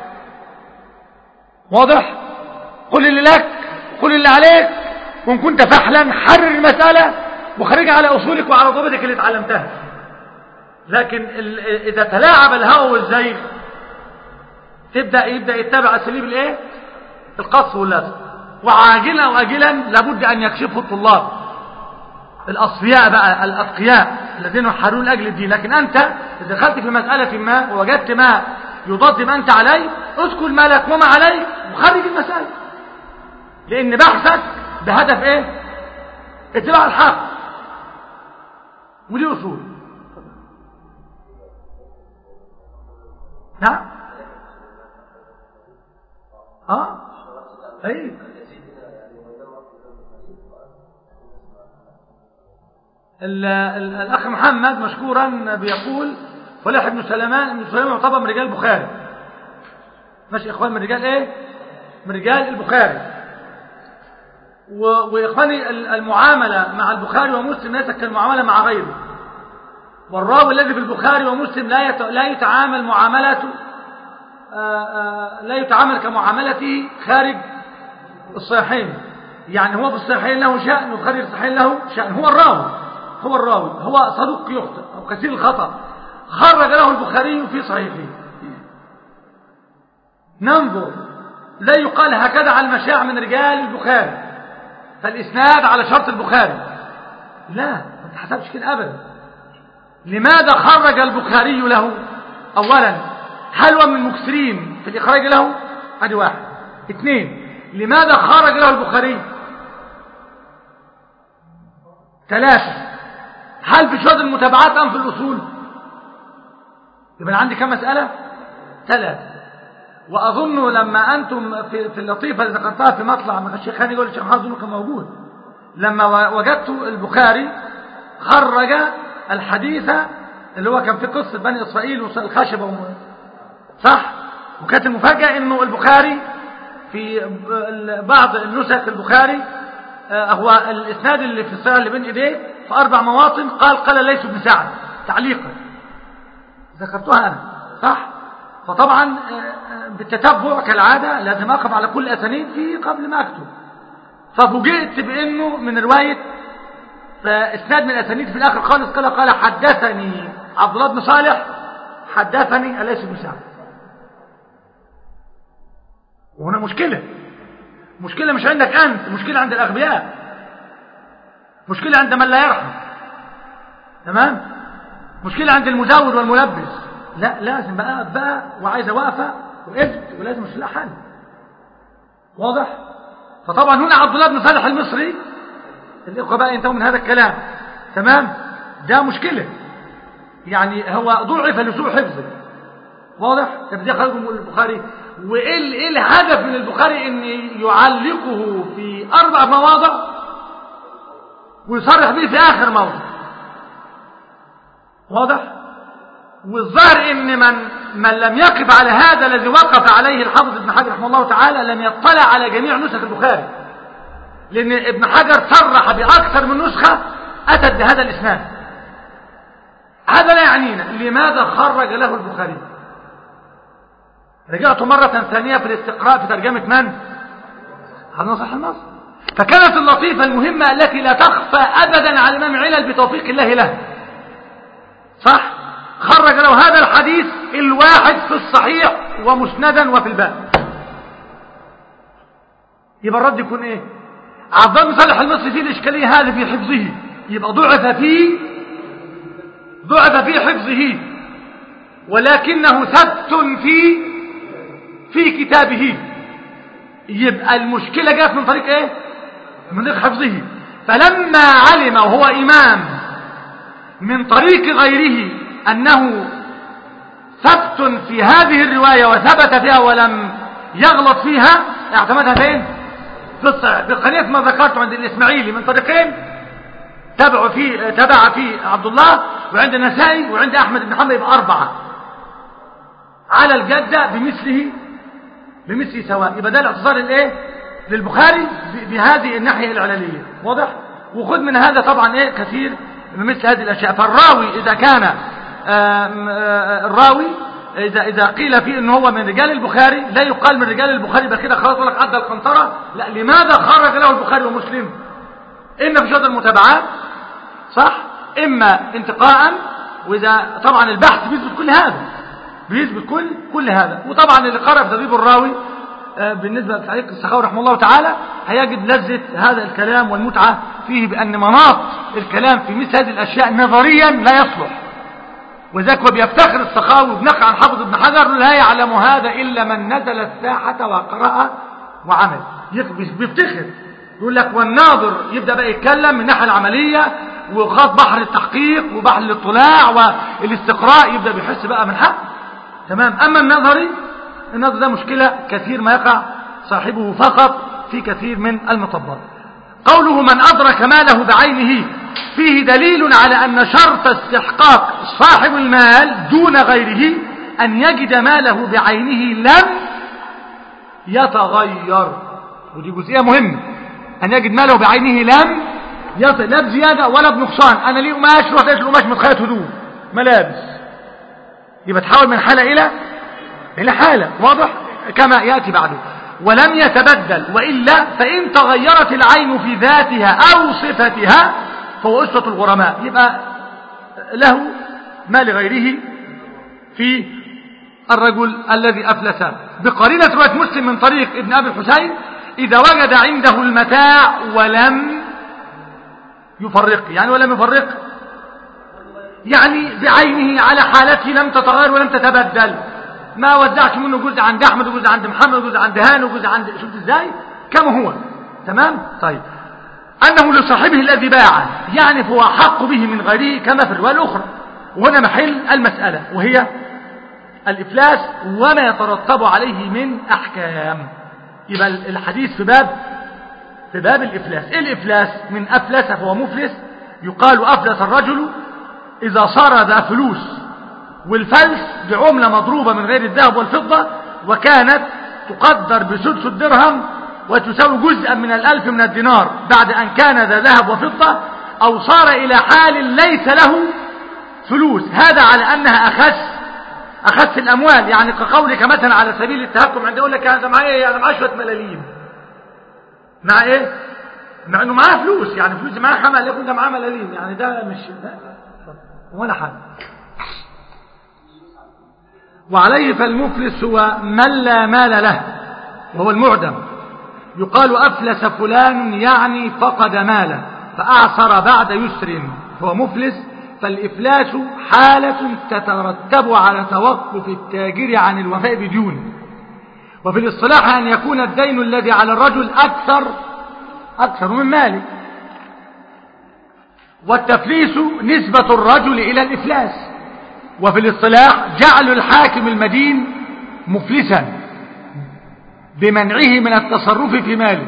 واضح قل اللي لك قل اللي عليك وإن كنت فحلا حرر المسألة وخرجها على أصولك وعلى ضبطك اللي اتعلمتها لكن إذا تلاعب الهوى والزيغ تبدأ يبدأ يتبع أساليب الايه القص واللزق وعاجلا واجلا لابد ان يكشفه الطلاب الاصفياء بقى الاتقياء الذين يحارون لاجل الدين لكن انت اذا دخلت في مساله ما ووجدت ما يضاد ما انت عليه اذكر ما لك وما عليك وخرج المساله لان بحثك بهدف ايه اتباع الحق ودي اصول نعم اه اي الاخ محمد مشكورا بيقول فلاح بن سلمان ابن سليمان يعتبر من رجال البخاري ماشي اخوان من رجال ايه من رجال البخاري و... واخواني المعامله مع البخاري ومسلم ليست كالمعامله مع غيره والراوي الذي في البخاري ومسلم لا يت... لا يتعامل معاملته آآ آآ لا يتعامل كمعاملته خارج الصحيحين يعني هو في الصحيحين له شأن وخارج الصحيحين له شأن هو الراوي هو الراوي هو صدوق يخطئ أو كثير الخطأ خرج له البخاري في صحيحه ننظر لا يقال هكذا على المشاع من رجال البخاري فالإسناد على شرط البخاري لا ما تحسبش كده أبدا لماذا خرج البخاري له أولا هل هو من المكسرين في الإخراج له ادي واحد اثنين لماذا خرج له البخاري ثلاثة هل في شهود المتابعات أم في الأصول يبقى عندي كم مسألة ثلاثة وأظن لما أنتم في, في اللطيفة اللي ذكرتها في مطلع ما الشيخ هاني يقول الشيخ حافظ كان موجود لما وجدت البخاري خرج الحديث اللي هو كان في قصة بني إسرائيل والخشبة صح وكانت المفاجأة انه البخاري في بعض النسخ البخاري هو الاسناد اللي في الصحيح اللي بين ايديه في اربع مواطن قال قال ليس ابن سعد تعليقا ذكرتها انا صح فطبعا بالتتبع كالعاده لازم اقف على كل اسانيد في قبل ما اكتب ففوجئت بانه من روايه فاسناد من الاسانيد في الاخر خالص قال قال حدثني عبد الله بن صالح حدثني اليس بن سعد وهنا مشكلة مشكلة مش عندك أنت مشكلة عند الأغبياء مشكلة عند من لا يرحم تمام مشكلة عند المزود والملبس لا لازم بقى بقى وعايزة واقفة وقفت ولازم مش حل واضح فطبعا هنا عبد الله بن صالح المصري الإخوة بقى ينتهوا من هذا الكلام تمام ده مشكلة يعني هو ضعف لسوء حفظه واضح تبدأ خرجه من البخاري وايه ايه الهدف من البخاري ان يعلقه في اربع مواضع ويصرح به في اخر موضع واضح والظاهر ان من من لم يقف على هذا الذي وقف عليه الحافظ ابن حجر رحمه الله تعالى لم يطلع على جميع نسخ البخاري لان ابن حجر صرح باكثر من نسخه اتت بهذا الاسناد هذا لا يعنينا لماذا خرج له البخاري رجعت مرة ثانية في الاستقراء في ترجمة من؟ هذا صح النص فكانت اللطيفة المهمة التي لا تخفى أبدا على الإمام علل بتوفيق الله له صح؟ خرج له هذا الحديث الواحد في الصحيح ومسندا وفي الباب يبقى الرد يكون ايه عبد الله بن صالح المصري فيه الاشكاليه هذه في حفظه يبقى ضعف فيه ضعف في حفظه ولكنه ثبت في في كتابه يبقى المشكلة جاءت من طريق ايه من طريق حفظه فلما علم وهو امام من طريق غيره انه ثبت في هذه الرواية وثبت فيها ولم يغلط فيها اعتمدها فين بقرية ما ذكرته عند الإسماعيلي من طريقين تبع فيه تبع فيه عبد الله وعند النسائي وعند أحمد بن حنبل يبقى أربعة على الجدة بمثله بمثله سواء يبقى ده الاعتذار الايه للبخاري بهذه الناحية العللية واضح وخذ من هذا طبعا ايه كثير من مثل هذه الاشياء فالراوي اذا كان آم آم الراوي اذا اذا قيل فيه ان هو من رجال البخاري لا يقال من رجال البخاري يبقى كده خلاص لك عدى القنطره لا لماذا خرج له البخاري ومسلم ان في شهاده المتابعات صح اما انتقاء واذا طبعا البحث بيثبت كل هذا بيثبت كل كل هذا وطبعا اللي قرأ في تدريب الراوي بالنسبة لتعليق السخاوي رحمه الله تعالى هيجد لذة هذا الكلام والمتعة فيه بأن مناط الكلام في مثل هذه الأشياء نظريا لا يصلح وذلك هو بيفتخر السخاوي وبنقل عن حافظ ابن حجر لا يعلم هذا إلا من نزل الساحة وقرأ وعمل بيفتخر يقول لك والناظر يبدأ بقى يتكلم من الناحية العملية وخاط بحر التحقيق وبحر الاطلاع والاستقراء يبدأ بيحس بقى من حق تمام أما النظري النظر ده مشكلة كثير ما يقع صاحبه فقط في كثير من المطبات قوله من أدرك ماله بعينه فيه دليل على أن شرط استحقاق صاحب المال دون غيره أن يجد ماله بعينه لم يتغير ودي جزئية مهمة أن يجد ماله بعينه لم يتغير لا بزيادة ولا بنقصان أنا ليه قماش رحت لقيت القماش متخيط هدوم ملابس يبقى تحول من حالة إلى إلى حالة واضح كما يأتي بعده ولم يتبدل وإلا فإن تغيرت العين في ذاتها أو صفتها فهو أسوة الغرماء يبقى له ما لغيره في الرجل الذي أفلس بقرينة رواية مسلم من طريق ابن أبي الحسين إذا وجد عنده المتاع ولم يفرق يعني ولم يفرق يعني بعينه على حالته لم تتغير ولم تتبدل ما وزعش منه جزء عند احمد وجزء عند محمد وجزء عند هاني وجزء عند شفت ازاي كما هو تمام طيب انه لصاحبه الذي باعه يعني فهو احق به من غيره كما في الروايه الاخرى وهنا محل المساله وهي الافلاس وما يترتب عليه من احكام يبقى الحديث في باب في باب الافلاس ايه الافلاس من افلس فهو مفلس يقال افلس الرجل اذا صار ذا فلوس والفلس بعملة مضروبة من غير الذهب والفضة وكانت تقدر بسدس الدرهم وتساوي جزءا من الألف من الدينار بعد أن كان ذا ذهب وفضة أو صار إلى حال ليس له فلوس هذا على أنها أخس أخس الأموال يعني كقولك مثلا على سبيل التهكم عند يقول لك أنا معايا أنا معايا شوية ملاليم مع إيه؟ مع إنه معاه فلوس يعني فلوس معاه حمل يقول ده معاه ملاليم يعني ده مش ده ولا حاجة وعليه فالمفلس هو من لا مال له وهو المعدم يقال أفلس فلان يعني فقد ماله فأعصر بعد يسر فهو مفلس فالإفلاس حالة تترتب على توقف التاجر عن الوفاء بديونه وفي الاصطلاح أن يكون الدين الذي على الرجل أكثر أكثر من ماله والتفليس نسبة الرجل إلى الإفلاس وفي الاصطلاح جعل الحاكم المدين مفلسا بمنعه من التصرف في ماله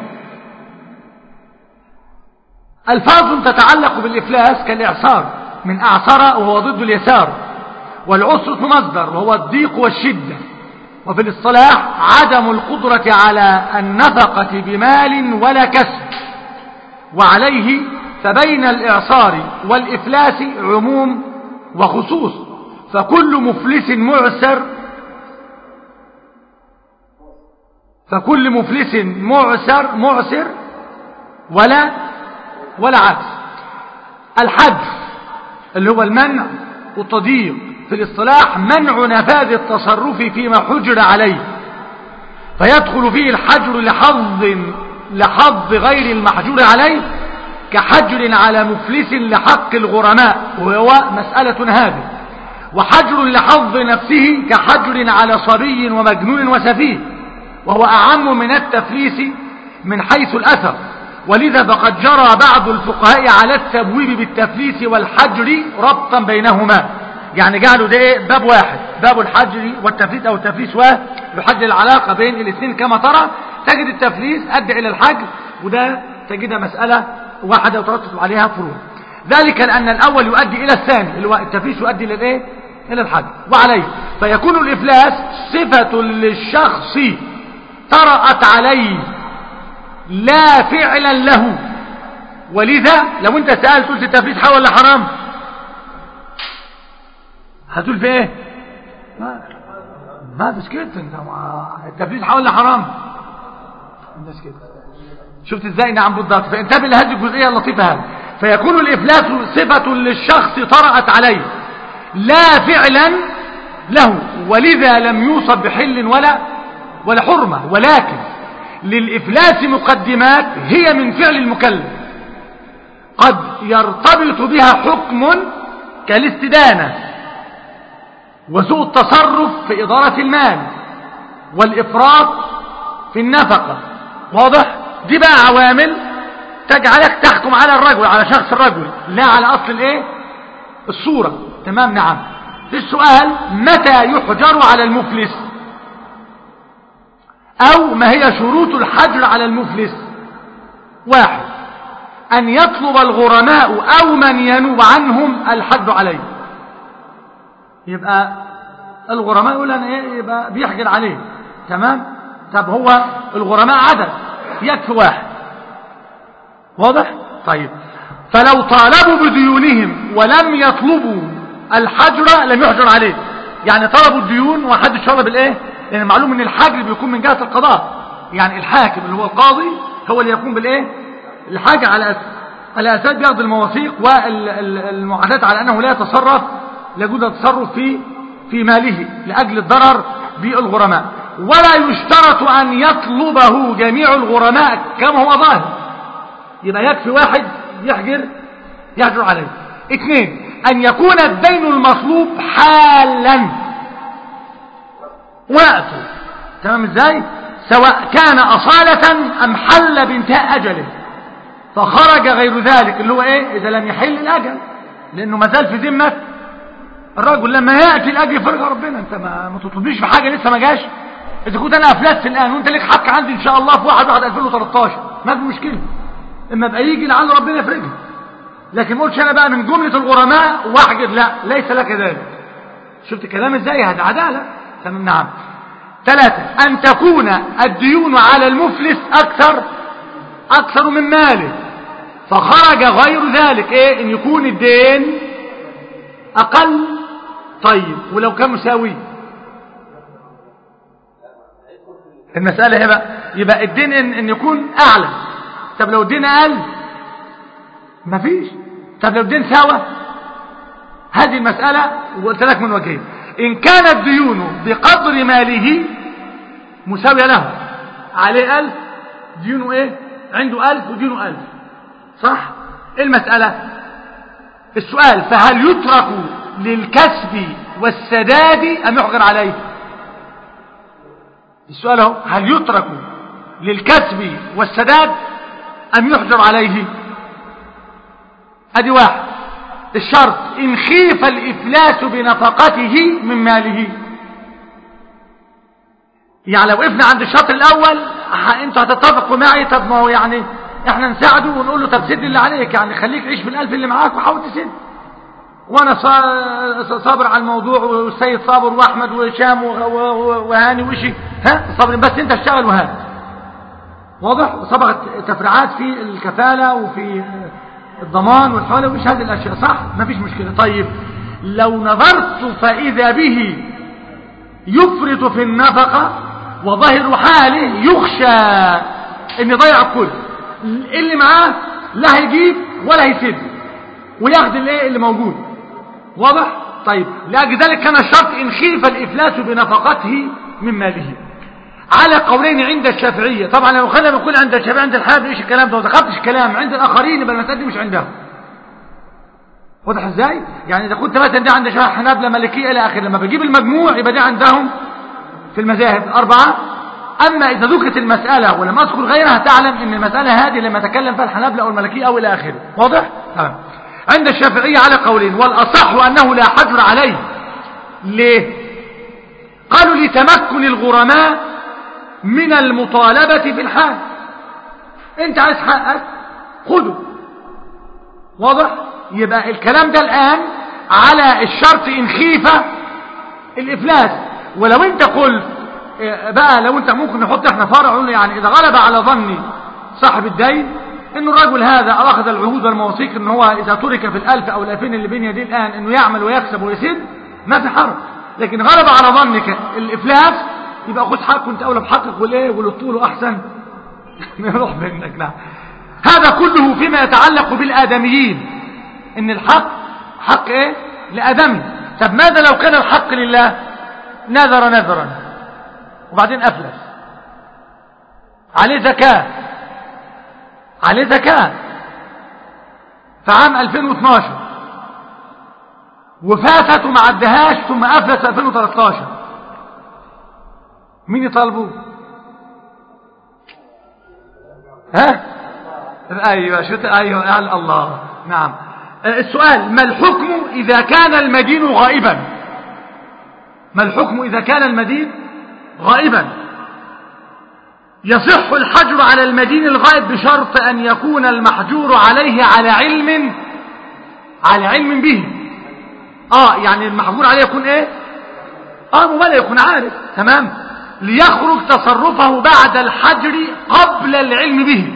الفاظ تتعلق بالإفلاس كالإعصار من أعصر وهو ضد اليسار والعسر مصدر وهو الضيق والشدة وفي الاصطلاح عدم القدرة على النفقة بمال ولا كسب وعليه فبين الإعصار والإفلاس عموم وخصوص فكل مفلس معسر فكل مفلس معسر معسر ولا ولا عكس الحد اللي هو المنع والتضييق في الاصطلاح منع نفاذ التصرف فيما حجر عليه فيدخل فيه الحجر لحظ لحظ غير المحجور عليه كحجر على مفلس لحق الغرماء وهو مسألة هذه وحجر لحظ نفسه كحجر على صبي ومجنون وسفيه وهو أعم من التفليس من حيث الأثر ولذا فقد جرى بعض الفقهاء على التبويب بالتفليس والحجر ربطا بينهما يعني جعلوا ده ايه باب واحد باب الحجر والتفليس او التفليس ويحجر العلاقة بين الاثنين كما ترى تجد التفليس ادى الى الحجر وده تجدها مسألة واحدة وترتب عليها فروع ذلك لأن الأول يؤدي إلى الثاني اللي هو التفليس يؤدي إلى الإيه؟ إلى الحج وعليه فيكون الإفلاس صفة للشخص طرأت عليه لا فعلا له ولذا لو انت سألت قلت التفليس حلال ولا حرام هتقول في ايه ما ما بسكت انت التفليس حلال ولا حرام بس كده شفت ازاي نعم بالضبط فانتبه لهذه الجزئيه اللطيفه هذه فيكون الافلاس صفه للشخص طرأت عليه لا فعلا له ولذا لم يوصف بحل ولا ولا حرمه ولكن للافلاس مقدمات هي من فعل المكلف قد يرتبط بها حكم كالاستدانه وسوء التصرف في اداره المال والافراط في النفقه واضح دي بقى عوامل تجعلك تحكم على الرجل على شخص الرجل لا على اصل الايه الصورة تمام نعم في السؤال متى يحجر على المفلس او ما هي شروط الحجر على المفلس واحد ان يطلب الغرماء او من ينوب عنهم الحجر عليه يبقى الغرماء يقول انا ايه يبقى بيحجر عليه تمام طب هو الغرماء عدد يكفي واحد واضح طيب فلو طالبوا بديونهم ولم يطلبوا الحجر لم يحجر عليه يعني طلبوا الديون وحدش طلب الايه لان معلوم ان الحجر بيكون من جهه القضاء يعني الحاكم اللي هو القاضي هو اللي يقوم بالايه الحاجه على أساس على اساس بياخد المواثيق والمعاهدات على انه لا يتصرف لا يجوز التصرف في في ماله لاجل الضرر بالغرماء ولا يشترط أن يطلبه جميع الغرماء كما هو ظاهر يبقى يكفي واحد يحجر يحجر عليه اثنين أن يكون الدين المطلوب حالا وقته تمام ازاي سواء كان أصالة أم حل بانتهاء أجله فخرج غير ذلك اللي هو ايه إذا لم يحل الأجل لأنه ما زال في ذمة الرجل لما يأتي الأجل فرج ربنا انت ما, ما تطلبنيش في حاجة لسه ما جاش إذا كنت أنا أفلست الآن وأنت ليك حق عندي إن شاء الله في 1 1 2013 ما في مشكلة إما بقى يجي لعل ربنا يفرجها لكن ما قلتش أنا بقى من جملة الغرماء واحجر لا ليس لك ذلك شفت كلام إزاي هذا عدالة تمام نعم ثلاثة أن تكون الديون على المفلس أكثر أكثر من ماله فخرج غير ذلك إيه إن يكون الدين أقل طيب ولو كان مساوي المسألة هي بقى يبقى الدين إن, إن يكون أعلى طب لو الدين أقل مفيش طب لو الدين سوا هذه المسألة وقلت لك من وجهين إن كانت ديونه بقدر ماله مساوية له عليه ألف ديونه إيه عنده ألف وديونه ألف صح المسألة السؤال فهل يترك للكسب والسداد أم يحجر عليه السؤال هو هل يترك للكسب والسداد أم يحجر عليه ادي واحد الشرط إن خيف الإفلاس بنفقته من ماله يعني لو وقفنا عند الشرط الأول انتوا هتتفقوا معي طب ما هو يعني احنا نساعده ونقول له طب سد اللي عليك يعني خليك عيش في الألف اللي معاك وحاول تسد وانا صابر على الموضوع والسيد صابر واحمد وهشام وهاني وشي ها صابرين بس انت اشتغل وهات واضح صبغت تفريعات في الكفالة وفي الضمان والحوالي ومش هذه الاشياء صح ما فيش مشكلة طيب لو نظرت فاذا به يفرط في النفقة وظاهر حاله يخشى ان يضيع الكل اللي معاه لا هيجيب ولا هيسد وياخد الايه اللي موجود واضح طيب لاجل ذلك كان الشرط ان خيف الافلاس بنفقته من ماله على قولين عند الشافعية طبعا لو خلينا نقول عند الشافعية عند الحنابلة ايش الكلام ده ما ذكرتش كلام عند الاخرين يبقى المسألة دي مش عندهم واضح ازاي يعني اذا كنت مثلا دي عند الشافعية حنابلة مالكية الى اخره لما بجيب المجموع يبقى دي عندهم في المذاهب الاربعة اما اذا ذكرت المسألة ولم اذكر غيرها تعلم ان المسألة هذه لما تكلم فيها الحنابلة او المالكية او الى اخره واضح تمام عند الشافعية على قولين والاصح انه لا حجر عليه ليه قالوا لتمكن الغرماء من المطالبة في الحال انت عايز حقك خده واضح يبقى الكلام ده الآن على الشرط إن خيف الإفلاس ولو انت قلت بقى لو انت ممكن نحط احنا فرع يعني إذا غلب على ظني صاحب الدين انه الرجل هذا اخذ العهود والمواثيق ان هو اذا ترك في الالف او الالفين اللي بين يديه الان انه يعمل ويكسب ويسد ما في حرج لكن غلب على ظنك الافلاس يبقى خد حقك وانت اولى بحقك والايه والطول احسن نروح منك نعم هذا كله فيما يتعلق بالادميين ان الحق حق ايه لادمي طب ماذا لو كان الحق لله نذر نذرا وبعدين افلس عليه زكاه عليه زكاة في عام 2012 وفاتت وما عدهاش ثم أفلس 2013 مين يطالبه ها ايوه شو ايوه قال الله نعم السؤال ما الحكم اذا كان المدين غائبا ما الحكم اذا كان المدين غائبا يصح الحجر على المدين الغائب بشرط أن يكون المحجور عليه على علم على علم به آه يعني المحجور عليه يكون إيه آه مبالغ يكون عارف تمام ليخرج تصرفه بعد الحجر قبل العلم به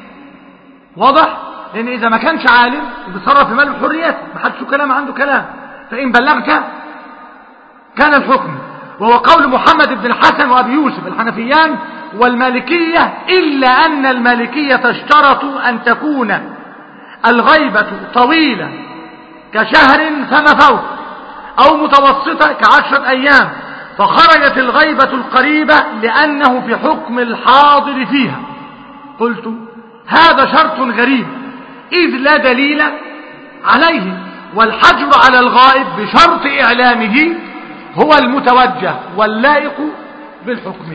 واضح لأن إذا ما كانش عالم بيتصرف في مال بحريته ما حدش كلام عنده كلام فإن بلغت كان الحكم وهو قول محمد بن الحسن وأبي يوسف الحنفيان والمالكية إلا أن المالكية تشترط أن تكون الغيبة طويلة كشهر فما فوق أو متوسطة كعشرة أيام فخرجت الغيبة القريبة لأنه في حكم الحاضر فيها قلت هذا شرط غريب إذ لا دليل عليه والحجر على الغائب بشرط إعلامه هو المتوجه واللائق بالحكم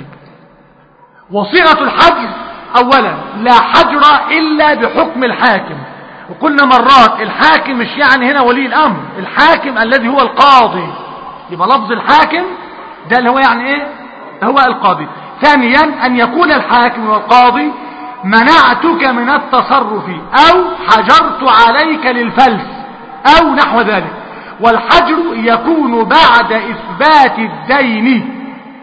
وصيغة الحجر أولا لا حجر إلا بحكم الحاكم وقلنا مرات الحاكم مش يعني هنا ولي الأمر الحاكم الذي هو القاضي يبقى لفظ الحاكم ده اللي هو يعني ايه هو القاضي ثانيا أن يكون الحاكم والقاضي منعتك من التصرف أو حجرت عليك للفلس أو نحو ذلك والحجر يكون بعد إثبات الدين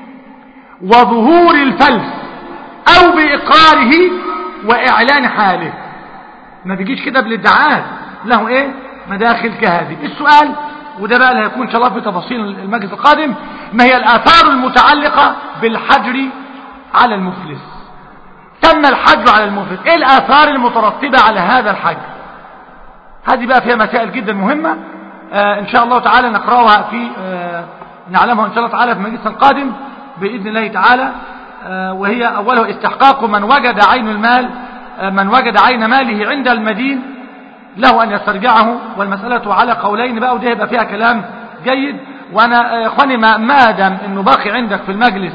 وظهور الفلس او باقراره واعلان حاله ما بيجيش كده بالادعاء له ايه مداخل كهذه السؤال وده بقى اللي هيكون ان شاء الله في تفاصيل المجلس القادم ما هي الاثار المتعلقة بالحجر على المفلس تم الحجر على المفلس ايه الاثار المترتبة على هذا الحجر هذه بقى فيها مسائل جدا مهمة آه ان شاء الله تعالى نقرأها في آه نعلمها ان شاء الله تعالى في المجلس القادم بإذن الله تعالى وهي أوله استحقاق من وجد عين المال من وجد عين ماله عند المدين له أن يسترجعه والمسألة على قولين بقى وده يبقى فيها كلام جيد وأنا يا إخواني ما, ما دام أنه باقي عندك في المجلس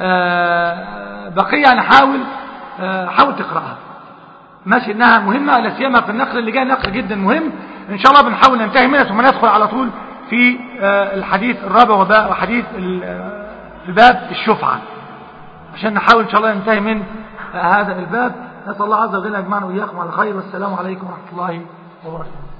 بقية أنا حاول حاول تقرأها ماشي إنها مهمة لا سيما في النقل اللي جاي نقل جدا مهم إن شاء الله بنحاول ننتهي منها ثم ندخل على طول في الحديث الرابع وحديث باب الشفعة عشان نحاول إن شاء الله ننتهي من هذا الباب نسأل الله عز وجل أجمعنا وإياكم على خير والسلام عليكم ورحمة الله وبركاته